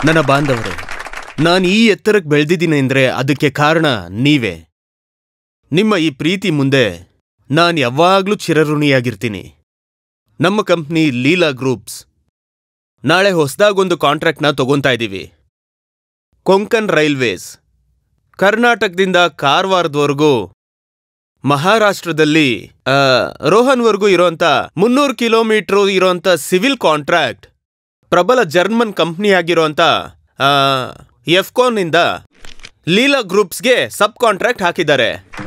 ನನ್ನ ಬಾಂಧವರೇ ನಾನು ಈ ಎತ್ತರಕ್ಕೆ ಬೆಳೆದಿದ್ದೀನಿ ಅಂದ್ರೆ ಅದಕ್ಕೆ ಕಾರಣ ನೀವೇ ನಿಮ್ಮ ಈ ಪ್ರೀತಿ ಮುಂದೆ ನಾನು ಯಾವಾಗ್ಲೂ ಚಿರಋಣಿಯಾಗಿರ್ತೀನಿ ನಮ್ಮ ಕಂಪ್ನಿ ಲೀಲಾ ಗ್ರೂಪ್ಸ್ ನಾಳೆ ಹೊಸದಾಗೊಂದು ಕಾಂಟ್ರಾಕ್ಟ್ನ ತಗೊಂತಾ ಇದ್ದೀವಿ ಕೊಂಕಣ್ ರೈಲ್ವೇಸ್ ಕರ್ನಾಟಕದಿಂದ ಕಾರವಾರದವರೆಗೂ ಮಹಾರಾಷ್ಟ್ರದಲ್ಲಿ ಆ, ರೋಹನ್ವರೆಗೂ ಇರೋಂಥ ಮುನ್ನೂರು ಕಿಲೋಮೀಟರ್ ಇರೋಂಥ ಸಿವಿಲ್ ಕಾಂಟ್ರಾಕ್ಟ್ ಪ್ರಬಲ ಜರ್ಮನ್ ಕಂಪ್ನಿ ಆಗಿರೋಂಥ ಎಫ್ಕಾನ್ನಿಂದ ಲೀಲಾ ಗ್ರೂಪ್ಸ್ಗೆ ಸಬ್ ಕಾಂಟ್ರಾಕ್ಟ್ ಹಾಕಿದ್ದಾರೆ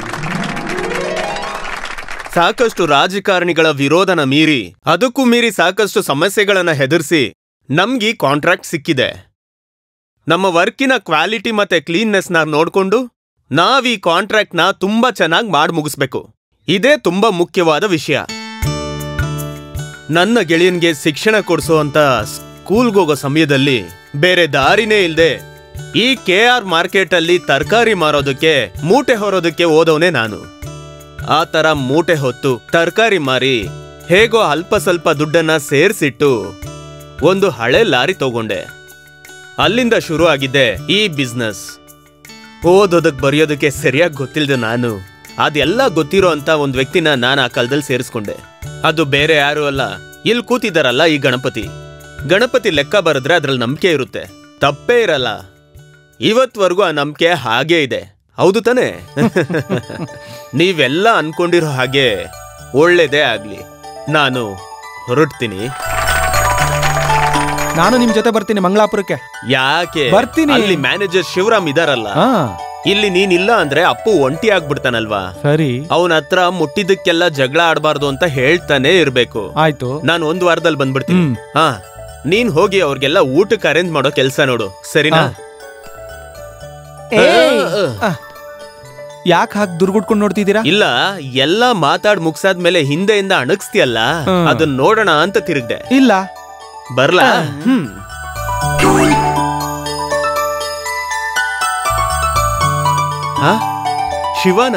ಸಾಕಷ್ಟು ರಾಜಕಾರಣಿಗಳ ವಿರೋಧನ ಮೀರಿ ಅದಕ್ಕೂ ಮೀರಿ ಸಾಕಷ್ಟು ಸಮಸ್ಯೆಗಳನ್ನ ಹೆದರ್ಸಿ ನಮ್ಗೆ ಈ ಕಾಂಟ್ರಾಕ್ಟ್ ಸಿಕ್ಕಿದೆ ನಮ್ಮ ವರ್ಕಿನ ಕ್ವಾಲಿಟಿ ಮತ್ತೆ ಕ್ಲೀನ್ನೆಸ್ನ ನೋಡ್ಕೊಂಡು ನಾವ್ ಈ ಕಾಂಟ್ರಾಕ್ಟ್ನ ತುಂಬಾ ಚೆನ್ನಾಗಿ ಮಾಡಿ ಮುಗಿಸ್ಬೇಕು ಇದೇ ತುಂಬಾ ಮುಖ್ಯವಾದ ವಿಷಯ ನನ್ನ ಗೆಳೆಯನ್ಗೆ ಶಿಕ್ಷಣ ಕೊಡಿಸೋಂತ ಸ್ಕೂಲ್ಗೆ ಹೋಗೋ ಸಮಯದಲ್ಲಿ ಬೇರೆ ದಾರಿನೇ ಇಲ್ದೆ ಈ ಕೆ ಆರ್ ಮಾರ್ಕೆಟ್ ಅಲ್ಲಿ ತರಕಾರಿ ಮಾರೋದಕ್ಕೆ ಮೂಟೆ ಹೊರೋದಕ್ಕೆ ಓದವನೇ ನಾನು ಆ ತರ ಮೂಟೆ ಹೊತ್ತು ತರಕಾರಿ ಮಾರಿ ಹೇಗೋ ಅಲ್ಪ ಸ್ವಲ್ಪ ದುಡ್ಡನ್ನ ಸೇರ್ಸಿಟ್ಟು ಒಂದು ಹಳೆ ಲಾರಿ ತಗೊಂಡೆ ಅಲ್ಲಿಂದ ಶುರು ಆಗಿದ್ದೆ ಈ ಬಿಸ್ನೆಸ್ ಓದೋದಕ್ ಬರೆಯೋದಕ್ಕೆ ಸರಿಯಾಗಿ ಗೊತ್ತಿಲ್ದೆ ನಾನು ಅದೆಲ್ಲ ಗೊತ್ತಿರೋ ಅಂತ ಒಂದು ವ್ಯಕ್ತಿನ ನಾನು ಆ ಕಾಲದಲ್ಲಿ ಸೇರಿಸ್ಕೊಂಡೆ ಅದು ಬೇರೆ ಯಾರು ಅಲ್ಲ ಇಲ್ಲಿ ಕೂತಿದಾರಲ್ಲ ಈ ಗಣಪತಿ ಗಣಪತಿ ಲೆಕ್ಕ ಬರೆದ್ರೆ ಅದ್ರಲ್ಲಿ ನಂಬಿಕೆ ಇರುತ್ತೆ ತಪ್ಪೇ ಇರಲ್ಲ ಇವತ್ವರೆಗೂ ಆ ನಂಬಿಕೆ ಹಾಗೇ ಇದೆ ಹೌದು ತಾನೇ ನೀವೆಲ್ಲ ಅನ್ಕೊಂಡಿರೋ ಹಾಗೆ ಒಳ್ಳೇದೇ ಆಗ್ಲಿ ನಾನು ಹೊರಡ್ತೀನಿ ನಾನು ನಿಮ್ ಜೊತೆ ಬರ್ತೀನಿ ಮಂಗಳಾಪುರಕ್ಕೆ ಯಾಕೆ ಬರ್ತೀನಿ. ಅಲ್ಲಿ ಮ್ಯಾನೇಜರ್ ಶಿವರಾಮ್ ಇದಾರಲ್ಲ ಹಾ ಇಲ್ಲಿ ನೀನಿಲ್ಲ ಅಂದ್ರೆ ಅಪ್ಪು ಒಂಟಿ ಆಗ್ಬಿಡ್ತಾನಲ್ವಾ ಸರಿ ಅವನ ಹತ್ರ ಮುಟ್ಟಿದ್ದಕ್ಕೆಲ್ಲ ಜಗಳ ಆಡಬಾರ್ದು ಅಂತ ಹೇಳ್ತಾನೆ ಇರ್ಬೇಕು ಆಯ್ತು ನಾನು ಒಂದ್ ವಾರದಲ್ಲಿ ಬಂದ್ಬಿಡ್ತೀನಿ ಹ್ಮ್. ಹಾ ನೀನ್ ಹೋಗಿ ಅವ್ರಿಗೆಲ್ಲ ಊಟಕ್ಕೆ ಅರೇಂಜ್ ಮಾಡೋ ಕೆಲ್ಸ ನೋಡು ಸರಿನಾ ಯಾಕೆ ಹಾಕಿ ದುರ್ಗುಟ್ಕೊಂಡು ನೋಡ್ತಿದ್ದೀರಾ ಇಲ್ಲ ಎಲ್ಲ ಮಾತಾಡ್ ಮುಗ್ಸಾದ್ಮೇಲೆ ಹಿಂದೆಯಿಂದ ಅಣಗಿಸ್ತೀಯಲ್ಲ ಹ್ಮ್. ಅದನ್ನ ನೋಡೋಣ ಅಂತ ತಿರುಗ್ದೆ ಇಲ್ಲ ಬರ್ಲಾ ಹ್ಮ್ ಹಾ ಶಿವನ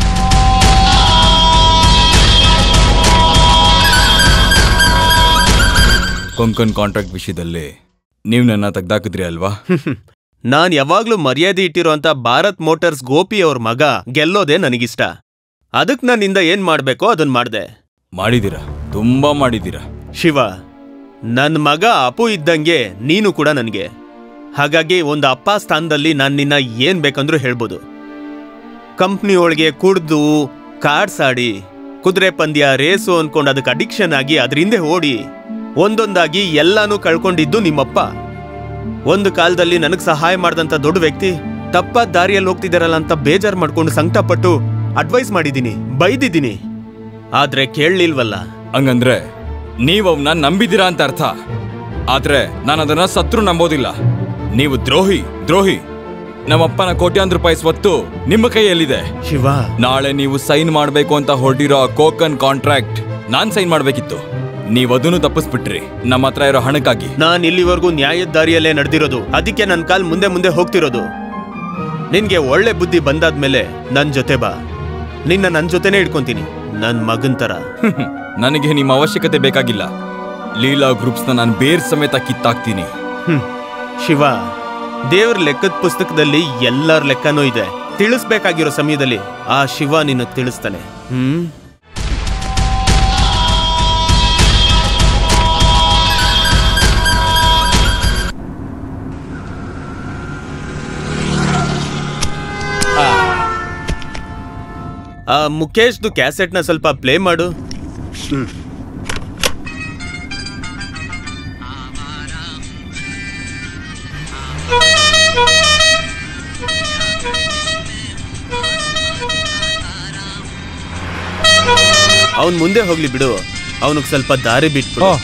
ಕೊಂಕಣ್ ಕಾಂಟ್ರಾಕ್ಟ್ ವಿಷಯದಲ್ಲಿ ನೀವು ನನ್ನ ತೆಗ್ದಾಕಿದ್ರಿ ಅಲ್ವಾ ನಾನ್ ಯಾವಾಗ್ಲೂ ಮರ್ಯಾದೆ ಇಟ್ಟಿರೋಂತ ಭಾರತ್ ಮೋಟಾರ್ಸ್ ಗೋಪಿ ಅವ್ರ ಮಗ ಗೆಲ್ಲೋದೇ ನನಗಿಷ್ಟ ಅದಕ್ ನನ್ನಿಂದ ಏನ್ ಮಾಡ್ಬೇಕೋ ಅದನ್ ಮಾಡ್ದೆ ಮಾಡಿದೀರಾ ತುಂಬಾ ಮಾಡಿದೀರಾ ಶಿವ ನನ್ ಮಗ ಅಪು ಇದ್ದಂಗೆ ನೀನು ಕೂಡ ನನ್ಗೆ ಹಾಗಾಗಿ ಒಂದು ಅಪ್ಪ ಸ್ಥಾನದಲ್ಲಿ ನಾನ್ ನಿನ್ನ ಏನ್ ಬೇಕಂದ್ರೂ ಹೇಳ್ಬೋದು ಕಂಪ್ನಿ ಒಳಗೆ ಕುಡ್ದು ಕಾರ್ಡ್ಸ್ ಆಡಿ ಕುದುರೆ ಪಂದ್ಯ ರೇಸು ಅನ್ಕೊಂಡು ಅದಕ್ಕೆ ಅಡಿಕ್ಷನ್ ಆಗಿ ಅದ್ರ ಹಿಂದೆ ಓಡಿ ಒಂದೊಂದಾಗಿ ಎಲ್ಲಾನು ಕಳ್ಕೊಂಡಿದ್ದು ನಿಮ್ಮಪ್ಪ ಒಂದು ಕಾಲದಲ್ಲಿ ನನಗ್ ಸಹಾಯ ಮಾಡಿದಂತ ದೊಡ್ಡ ವ್ಯಕ್ತಿ ತಪ್ಪಾದ ದಾರಿಯಲ್ಲಿ ಹೋಗ್ತಿದಾರಲ್ಲ ಅಂತ ಬೇಜಾರ್ ಮಾಡ್ಕೊಂಡು ಸಂಕಟಪಟ್ಟು ಅಡ್ವೈಸ್ ಮಾಡಿದೀನಿ ಬೈದಿದ್ದೀನಿ ಆದ್ರೆ ಕೇಳಲಿಲ್ವಲ್ಲ ಹಂಗಂದ್ರೆ ನೀವು ಅವನ್ನ ನಂಬಿದ್ದೀರಾ ಅಂತ ಅರ್ಥ ಆದ್ರೆ ನಾನು ಅದನ್ನ ಸತ್ರು ನಂಬೋದಿಲ್ಲ ನೀವು ದ್ರೋಹಿ ದ್ರೋಹಿ ನಮ್ಮಪ್ಪನ ಕೋಟ್ಯಾಂತರ ರೂಪಾಯಿ ಸ್ವತ್ತು ನಿಮ್ಮ ಕೈಯಲ್ಲಿದೆ ಶಿವ ನಾಳೆ ನೀವು ಸೈನ್ ಮಾಡ್ಬೇಕು ಅಂತ ಹೊರಟಿರೋ ಕೋಕನ್ ಕಾಂಟ್ರಾಕ್ಟ್ ನಾನ್ ಸೈನ್ ಮಾಡ್ಬೇಕಿತ್ತು ನೀವ್ ಅದನ್ನು ತಪ್ಪಿಸ್ಬಿಟ್ರಿ ನಮ್ಮ ಹತ್ರ ಇರೋ ಹಣಕ್ಕಾಗಿ ನಾನ್ ಇಲ್ಲಿವರೆಗೂ ನ್ಯಾಯದ ದಾರಿಯಲ್ಲೇ ನಡೆದಿರೋದು ಅದಕ್ಕೆ ನನ್ ಕಾಲ್ ಮುಂದೆ ಮುಂದೆ ಹೋಗ್ತಿರೋದು ನಿನ್ಗೆ ಒಳ್ಳೆ ಬುದ್ಧಿ ಬಂದಾದ್ಮೇಲೆ ನನ್ ಜೊತೆ ಬಾ ನಿನ್ನ ನನ್ ಜೊತೆನೇ ಇಟ್ಕೊಂತೀನಿ ನನ್ ಮಗನ್ ತರ ನನಗೆ ನಿಮ್ಮ ಅವಶ್ಯಕತೆ ಬೇಕಾಗಿಲ್ಲ ಲೀಲಾ ಗ್ರೂಪ್ಸ್ನ ನಾನು ಬೇರ್ ಸಮೇತ ಕಿತ್ತಾಕ್ತೀನಿ ಹ್ಮ್. ಶಿವ ದೇವ್ರ ಲೆಕ್ಕದ ಪುಸ್ತಕದಲ್ಲಿ ಎಲ್ಲರ ಲೆಕ್ಕನೂ ಇದೆ ತಿಳಿಸ್ಬೇಕಾಗಿರೋ ಸಮಯದಲ್ಲಿ ಆ ಶಿವ ನಿನ್ನ ತಿಳಿಸ್ತಾನೆ ಹ್ಮ್ ಆ ಮುಖೇಶ್ದು ಕ್ಯಾಸೆಟ್ನ ಸ್ವಲ್ಪ ಪ್ಲೇ ಮಾಡು ಅವನ್ ಮುಂದೆ ಹೋಗ್ಲಿ ಬಿಡು ಅವನಿಗೆ ಸ್ವಲ್ಪ ದಾರಿ ಬಿಟ್ಬಿಡು ಓ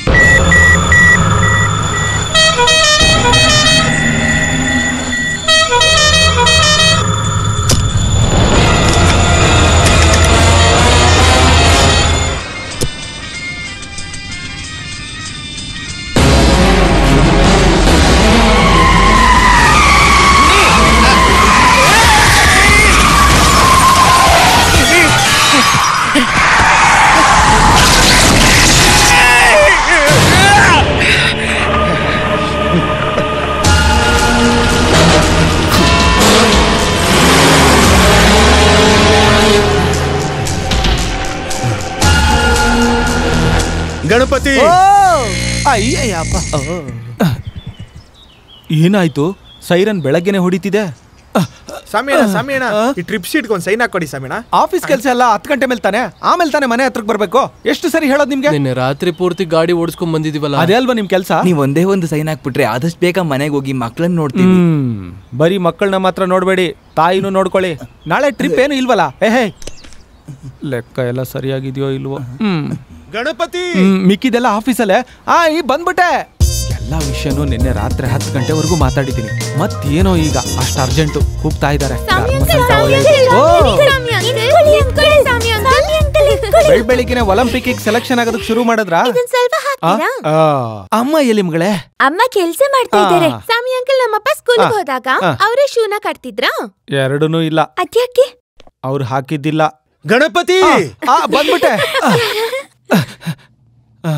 Ah! ಗಣಪತಿ ಓ! ಅಯ್ಯಯ್ಯಪ್ಪ. ಓ. ಏನಾಯ್ತು ಸೈರನ್ ಬೆಳಗ್ಗೆನೆ ಹೊಡಿತಿದೆ ಸಮೀಣ ಸಮೀಣ ಆ? ಈ ಟ್ರಿಪ್ ಶೀಟ್ ಒಂದು ಸೈನ್ ಹಾಕೊಡಿ ಸಮೀಣ ಆಫೀಸ್ ಕೆಲಸ ಎಲ್ಲ ಹತ್ತು ಗಂಟೆ ಮೇಲೆ ತಾನೆ ಆಮೇಲೆ ತಾನೆ ಮನೆ ಹತ್ರಕ್ಕೆ ಬರ್ಬೇಕು ಎಷ್ಟು ಸರಿ ಹೇಳೋದು ನಿಮ್ಗೆ ನಿನ್ನೆ ರಾತ್ರಿ ಪೂರ್ತಿ ಗಾಡಿ ಓಡಿಸ್ಕೊಂಡ್ ಬಂದಿದೀವಲ್ಲ ಅದೇ ಅಲ್ವಾ ನಿಮ್ ಕೆಲಸ ನೀವ್ ಒಂದೇ ಒಂದು ಸೈನ್ ಹಾಕ್ಬಿಟ್ರೆ ಆದಷ್ಟು ಬೇಗ ಮನೆಗೆ ಹೋಗಿ ಮಕ್ಳನ್ನ ನೋಡ್ತೀವಿ ಹ್ಮ್ ಬರೀ ಮಕ್ಕಳನ್ನ ಮಾತ್ರ ನೋಡ್ಬೇಡಿ ತಾಯಿನೂ ನೋಡ್ಕೊಳ್ಳಿ ನಾಳೆ ಟ್ರಿಪ್ ಏನು ಇಲ್ವಲ್ಲ ಏ ಹೇ ಲೆಕ್ಕ ಎಲ್ಲ ಸರಿಯಾಗಿದೆಯೋ ಇಲ್ವೋ ಹ್ಮ್ ಗಣಪತಿ ಹ್ಮ್, ಮಿಕ್ಕಿದೆಲ್ಲ ಆಫೀಸಲ್ಲೇ ಆ ಈ ಬಂದ್ಬಿಟ್ಟೆ ಎಲ್ಲ ವಿಷಯನೂ ನಿನ್ನೆ ರಾತ್ರಿ ಹತ್ತು ಗಂಟೆವರೆಗೂ ಮಾತಾಡಿದ್ದೀನಿ ಮತ್ತೇನೋ ಈಗ ಅಷ್ಟು ಅರ್ಜೆಂಟು ಕೂಗ್ತಾ ಇದ್ದಾರೆ ಬೆಳ್ ಬೆಳಿಗ್ಗೆನೆ ಒಲಿಂಪಿಕ್ ಸೆಲೆಕ್ಷನ್ ಆಗೋದಕ್ಕೆ ಶುರು ಮಾಡಿದ್ರ ಸ್ವಲ್ಪ ಹಾಕ್ತೀರಾ ಅಮ್ಮ ಎಲ್ಲಿ ಮಗಳೇ ಅಮ್ಮ ಕೆಲ್ಸ ಮಾಡ್ತಾ ಇದ್ದಾರೆ ಆ. ಸ್ವಾಮಿ ಅಂಕಲ್ ನಮ್ಮಪ್ಪ ಸ್ಕೂಲ್ ಆ. ಹೋದಾಗ ಆ. ಅವರೇ ಶೂನ ಕಟ್ತಿದ್ರಾ ಎರಡೂ ಇಲ್ಲ ಅದ್ಯಾಕೆ ಅವ್ರು ಹಾಕಿದ್ದಿಲ್ಲ ಗಣಪತಿ ಆ, ಬಂದ್ಬಿಟ್ಟೆ ಆ.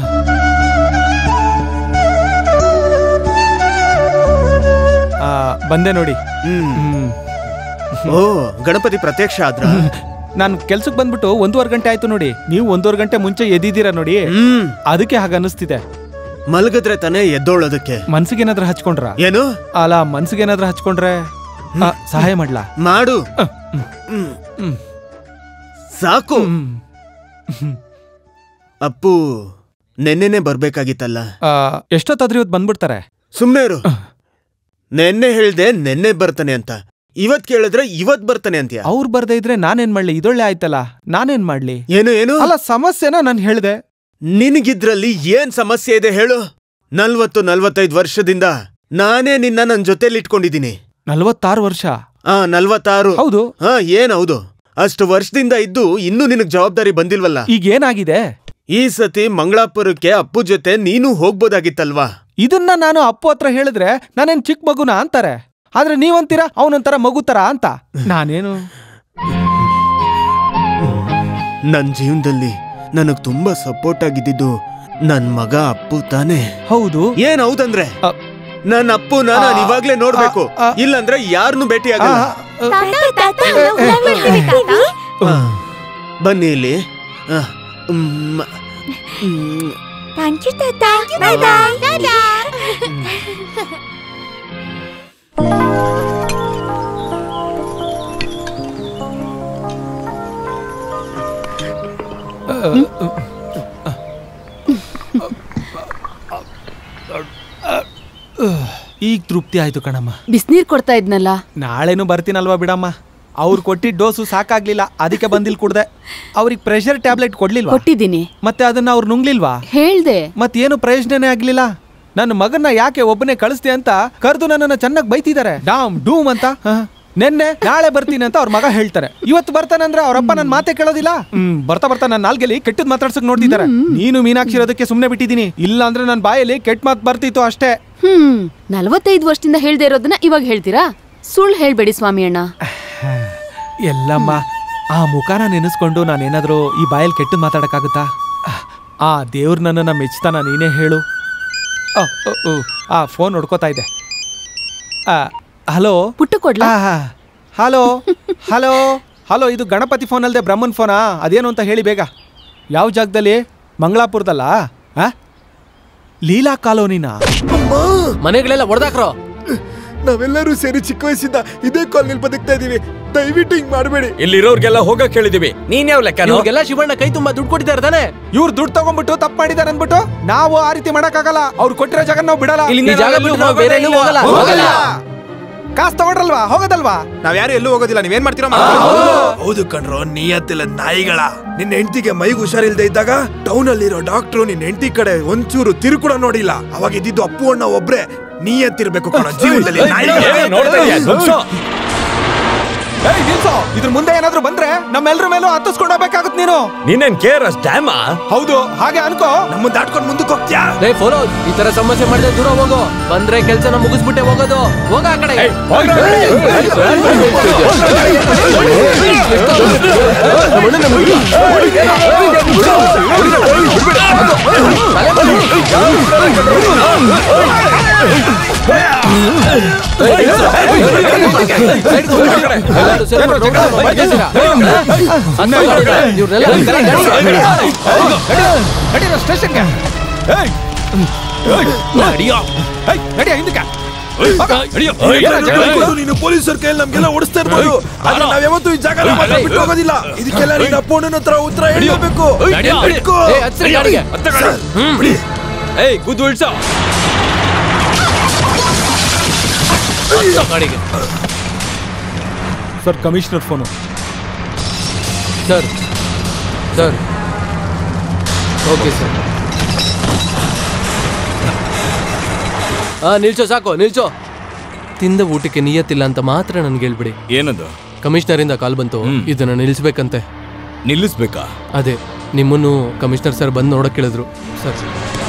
ಆ, ಬಂದೆ ನೋಡಿ ಹ್ಮ್ ಹ್ಮ್ ಓ ಗಣಪತಿ ಪ್ರತ್ಯಕ್ಷ ಆದ್ರ ನಾನು ಕೆಲ್ಸಕ್ಕೆ ಬಂದ್ಬಿಟ್ಟು ಒಂದೂವರೆ ಗಂಟೆ ಆಯ್ತು ನೋಡಿ ನೀವು ಒಂದೂವರೆ ಗಂಟೆ ಮುಂಚೆ ಎದ್ದಿದ್ದೀರಾ ನೋಡಿ ಹ್ಮ್ ಅದಕ್ಕೆ ಹಾಗ ಅನಿಸ್ತಿದೆ ಮಲಗಿದ್ರೆ ತಾನೇ ಎದ್ದೋಳೋದಕ್ಕೆ ಮನ್ಸಿಗೆ ಏನಾದ್ರೂ ಹಚ್ಕೊಂಡ್ರ ಏನು ಅಲ್ಲ ಮನ್ಸಿಗೆ ಏನಾದ್ರೂ ಹಚ್ಕೊಂಡ್ರೆ ಆ, ಸಹಾಯ ಮಾಡ್ಲಾ ಮಾಡು ಆ, ಹ್ಮ್, ಹ್ಮ್. ಹ್ಮ್, ಸಾಕು ಹ್ಮ್. ಅಪ್ಪು ನೆನ್ನೆನೆ ಬರ್ಬೇಕಾಗಿತ್ತಲ್ಲ ಆ, ಎಷ್ಟೊತ್ತಾದ್ರೂ ಇವತ್ತು ಬಂದ್ಬಿಡ್ತಾರೆ ಸುಮ್ನೆ ಇರು ನೆನ್ನೆ ಹೇಳ್ದೆ ನೆನ್ನೆ ಬರ್ತಾನೆ ಅಂತ ಇವತ್ ಕೇಳಿದ್ರೆ ಇವತ್ ಬರ್ತಾನೆ ಅಂತ್ಯ ಅವ್ರು ಬರ್ದೇ ಇದ್ರೆ ನಾನೇನ್ ಮಾಡ್ಲಿ ಇದೊಳ್ಳೆ ಆಯ್ತಲ್ಲ ನಾನೇನ್ ಮಾಡ್ಲಿ ಏನು ಏನು ಅಲ್ಲ ಸಮಸ್ಯೆನ ನಾನು ಹೇಳ್ದೆ ನಿನಗಿದ್ರಲ್ಲಿ ಏನ್ ಸಮಸ್ಯೆ ಇದೆ ಹೇಳು ನಲ್ವತ್ತು ನಲ್ವತ್ತೈದು ವರ್ಷದಿಂದ ನಾನೇ ನಿನ್ನ ನನ್ ಜೊತೆಲಿ ಇಟ್ಕೊಂಡಿದ್ದೀನಿ ನಲ್ವತ್ತಾರು ವರ್ಷ ಆ ನಲ್ವತ್ತಾರು ಹೌದು ಹಾ ಏನ್ ಹೌದು ಅಷ್ಟು ವರ್ಷದಿಂದ ಇದ್ದು ಇನ್ನೂ ನಿನಗ್ ಜವಾಬ್ದಾರಿ ಬಂದಿಲ್ವಲ್ಲ ಈಗ ಏನಾಗಿದೆ ಈ ಸತಿ ಮಂಗಳಾಪುರಕ್ಕೆ ಅಪ್ಪು ಜೊತೆ ನೀನು ಹೋಗ್ಬೋದಾಗಿತ್ತಲ್ವಾ ಇದನ್ನ ನಾನು ಅಪ್ಪು ಹತ್ರ ಹೇಳಿದ್ರೆ ನಾನೇನ್ ಚಿಕ್ಕ ಮಗುನ ಅಂತಾರೆ ಆದ್ರೆ ನೀವಂತೀರಾ ಅವನೊಂಥರ ಮಗು ತರ ಅಂತ ನಾನೇನು ನನ್ ಜೀವನದಲ್ಲಿ ನನಗ್ ತುಂಬಾ ಸಪೋರ್ಟ್ ಆಗಿದ್ದಿದ್ದು ನನ್ ಮಗ ಅಪ್ಪು ತಾನೇ ಹೌದು ಏನ್ ಹೌದಂದ್ರೆ ಅ- ನನ್ ಅಪ್ಪುನ ನಾನ್ ಆ, ಇವಾಗ್ಲೇ ನೋಡ್ಬೇಕು ಆ, ಆ. ಇಲ್ಲಂದ್ರೆ ಯಾರನ್ನು ಭೇಟಿ ಆ, ಆಗಲ್ಲ ಆ, ತಾತ, ತಾತ, ಊಟ ಮಾಡ್ತೀವಿ ತಾತ. ಆ, ಬನ್ನಿ ಇಲ್ಲಿ ಆ, ಮ್, ಮ್, Thank you, ತಾತ. Bye bye. ಈಗ ತೃಪ್ತಿ ಆಯ್ತು ಕಣಮ್ಮ ಬಿಸ್ನೀರ್ ಕೊಡ್ತಾ ಇದ್ನಲ್ಲ ನಾಳೆನೂ ಬರ್ತೀನಲ್ವಾ ಬಿಡಮ್ಮ ಅವ್ರು ಕೊಟ್ಟಿದ್ದ ಡೋಸು ಸಾಕಾಗ್ಲಿಲ್ಲ ಅದಕ್ಕೆ ಬಂದಿಲ್ ಕುಡ್ದೆ ಅವ್ರಿಗೆ ಪ್ರೆಷರ್ ಟ್ಯಾಬ್ಲೆಟ್ ಕೊಡ್ಲಿಲ್ವಾ ಕೊಟ್ಟಿದ್ದೀನಿ ಮತ್ತೆ ಅದನ್ನ ಅವ್ರು ನುಂಗ್ಲಿಲ್ವಾ ಹೇಳ್ದೆ ಮತ್ತೇನು ಪ್ರಯೋಜನನೇ ಆಗ್ಲಿಲ್ಲ ನನ್ನ ಮಗನ್ನ ಯಾಕೆ ಒಬ್ಬನೇ ಕಳಿಸ್ದೆ ಅಂತ ಕರೆದು ನನ್ನನ್ನ ಚೆನ್ನಾಗಿ ಬೈತಿದ್ದಾರೆ ಡಾಮ್ ಡೂಮ್ ಅಂತ ಹ. ನೆನ್ನೆ ನಾಳೆ ಬರ್ತೀನಿ ಅಂತ ಅವ್ರ ಮಗ ಹೇಳ್ತಾರೆ ಇವತ್ತು ಬರ್ತಾನಂದ್ರೆ ಅವ್ರಪ್ಪ ನನ್ನ ಮಾತೆ ಕೇಳೋದಿಲ್ಲ ಹ್ಮ್ ಬರ್ತಾ ಬರ್ತಾ ನನ್ನ ನಾಲ್ಗೆಲಿ ಕೆಟ್ಟದ್ ಮಾತಾಡ್ಸಕ್ ನೋಡ್ತಿದ್ದಾರೆ ನೀನು ಮೀನಾಕ್ಷಿ ಇರೋದಕ್ಕೆ ಸುಮ್ನೆ ಬಿಟ್ಟಿದ್ದೀನಿ ಇಲ್ಲ ಅಂದ್ರೆ ನನ್ನ ಬಾಯಲ್ಲಿ ಕೆಟ್ಟ ಮಾತು ಬರ್ತಿತ್ತು ಅಷ್ಟೇ ಹ್ಮ್ ನಲವತ್ತೈದು ವರ್ಷದಿಂದ ಹೇಳ್ದೆ ಇರೋದನ್ನ ಇವಾಗ ಹೇಳ್ತೀರಾ ಸುಳ್ಳು ಹೇಳ್ಬೇಡಿ ಸ್ವಾಮಿ ಅಣ್ಣ ಎಲ್ಲಮ್ಮ ಆ ಮುಖಾನ ನೆನೆಸ್ಕೊಂಡು ನಾನೇನಾದ್ರೂ ಈ ಬಾಯಲ್ಲಿ ಕೆಟ್ಟದ್ ಮಾತಾಡಕ್ಕಾಗುತ್ತಾ ಆ ದೇವ್ರು ನನ್ನನ್ನ ಮೆಚ್ತಾನ ನೀನೇ ಹೇಳು ಆ, ಆ, ಆ, ಆ ಫೋನ್ ಹೊಡ್ಕೋತಾ ಇದೆ ಆ, ಹಲೋ ಪುಟ್ಟು ಕೊಡ್ಲಾ ಆ, ಹಲೋ ಹಲೋ ಹಲೋ ಇದು ಗಣಪತಿ ಫೋನ್ ಅಲ್ಲದೆ ಬ್ರಹ್ಮನ್ ಫೋನಾ ಅದೇನು ಅಂತ ಹೇಳಿ ಬೇಗ ಯಾವ ಜಾಗದಲ್ಲಿ ಮಂಗಳಾಪುರದಲ್ಲ ಆ? ಲೀಲಾ ಕಾಲೋನಿನಾ ಮನೆಗಳೆಲ್ಲ ಹೊಡೆದಾಕ್ರೋ ನಾವೆಲ್ಲರೂ ಸೇರಿ ಚಿಕ್ಕ ವಯಸ್ಸಿಂದ ಇದೇ ಕಾಲನಿಲ್ ಬದುಕ್ತಾ ಇದೀವಿ ದಯವಿಟ್ಟು ಹಿಂಗ್ ಮಾಡಬೇಡಿ ಇಲ್ಲಿರೋರ್ಗೆಲ್ಲ ಹೋಗಕ್ ಹೇಳಿದೀವಿ ನೀನ್ ಯಾವ ಲೆಕ್ಕ ಇವ್ರಿಗೆಲ್ಲ ಶಿವಣ್ಣ ಕೈ ತುಂಬಾ ದುಡ್ಡು ಕೊಟ್ಟಿದ್ದಾರೆ ತಾನೆ ಇವ್ರು ದುಡ್ಡು ತಗೊಂಡ್ಬಿಟ್ಟು ತಪ್ಪು ಮಾಡಿದಾರೆ ಅಂದ್ಬಿಟ್ಟು ನಾವು ಆ ರೀತಿ ಮಾಡಕ್ಕಾಗಲ್ಲ ಅವ್ರು ಕೊಟ್ಟಿರೋ ಜಾಗ ನಾವು ಬಿಡಲ್ಲ ಈ ಜಾಗ ಬಿಟ್ಟು ನಾವು ಬೇರೆ ಎಲ್ಲೂ ಹೋಗಲ್ಲ ಹೋಗಲ್ಲ. ಕಾಸು ತಗೊಂಡ್ರಲ್ವಾ ಹೋಗೋದಲ್ವಾ ನಾವ್ ಯಾರು ಎಲ್ಲೂ ಹೋಗೋದಿಲ್ಲ ನೀವೇನ್ ಮಾಡ್ತೀರಾ ಹೌದು ಕಣ್ರೋ ನಿಯತ್ತಿಲ್ಲ ನಾಯಿಗಳ ನಿನ್ನ ಹೆಂಡತಿಗೆ ಮೈಗೆ ಹುಷಾರಿಲ್ದೆ ಇದ್ದಾಗ ಟೌನ್ ಅಲ್ಲಿರೋ ಡಾಕ್ಟ್ರು ನಿನ್ನ ಹೆಂಡತಿ ಕಡೆ ಒಂಚೂರು ತಿರು ಕೂಡ ನೋಡಿಲ್ಲ ಅವಾಗ ಇದ್ದಿದ್ದು ಅಪ್ಪು ಅಣ್ಣ ಒಬ್ರೆ ನೀಯತ್ತಿರ್ಬೇಕು ಕಣ ಜೀವನದಲ್ಲಿ ನಾಯಿಗಳ. ಏಯ್ ನಿಲ್ಸು ಇದ್ರ ಮುಂದೆ ಏನಾದ್ರೂ ಬಂದ್ರೆ ನಮ್ಮೆಲ್ರ ಮೇಲೂ ಹತ್ತಿಸ್ಕೊಂಡು ಹೋಗ್ಬೇಕಾಗುತ್ತೆ ನೀನು ನೀನೇನ್ ಕೇರ್ ಡ್ಯಾಮ ಹೌದು ಹಾಗೆ ಅನ್ಕೋ ನಮ್ಮನ್ನ ದಾಟ್ಕೊಂಡು ಮುಂದಕ್ಕೆ ಹೋಗ್ತ್ಯಾ ಲೇ ಫೋರೋ ಈ ತರ ಸಮಸ್ಯೆ ಮಾಡಿದ್ರೆ ದೂರ ಹೋಗೋ ಬಂದ್ರೆ ಕೆಲ್ಸನ ಮುಗಿಸ್ಬಿಟ್ಟೆ ಹೋಗೋದು ಹೋಗ ಆ ಕಡೆ ಎಲ್ಲರೂ ಸೇರ್ಕೊಂಡು ರೋಡ್ನ ಬಗ್ಗಿಸ್ತೀರಾ? ಇವ್ರನ್ನೆಲ್ಲ ನಡೀರೋ ಸ್ಟೇಷನ್ಗೆ ಏಯ್! ಏಯ್! ನಡಿಯೋ. ಏಯ್, ನಡಿಯ ಹಿಂದಕ್ಕೆ ನಡಿಯೋ. ನೀನು ಪೊಲೀಸರ ಕೈಯಲ್ಲಿ ನಮ್ಗೆಲ್ಲ ಓಡಿಸ್ತಾ ಇರ್ಬೋದು ಆದ್ರೆ ನಾವ್ ಯಾವತ್ತೂ ಈ ಜಾಗ ಬಿಟ್ಟು ಹೋಗೋದಿಲ್ಲ ಇದಕ್ಕೆಲ್ಲ ನೀನ್ ಅಪ್ಪಣ್ಣನ ಹತ್ರ ಉತ್ತರ ಹೇಳಬೇಕು ನಡಿಯೋ. ಏ, ಹತ್ಸ್ರಿ ಗಾಡಿಗೆ. ಏಯ್ ಗುದ್ದು ಇಳ್ಸೋ ಹತ್ಸೋ ಗಾಡಿಗೆ sir commissioner phone sir sir okay sir ಹಾ ನಿಲ್ಸೋ ಸಾಕು ನಿಲ್ಸೋ ತಿಂದ ಊಟಕ್ಕೆ ನಿಯತ್ತಿಲ್ಲ ಅಂತ ಮಾತ್ರ ನನ್ಗೆ ಹೇಳ್ಬಿಡಿ ಏನದು ಕಮಿಷನರ್ ಇಂದ ಕಾಲ್ ಬಂತು ಹ್ಮ್. ಇದನ್ನ ನಿಲ್ಲಿಸ್ಬೇಕಂತೆ ನಿಲ್ಲಿಸ್ಬೇಕಾ ಅದೇ ನಿಮ್ಮನ್ನು ಕಮಿಷನರ್ ಸರ್ ಬಂದು ನೋಡಕ್ ಕೇಳಿದ್ರು ಸರ್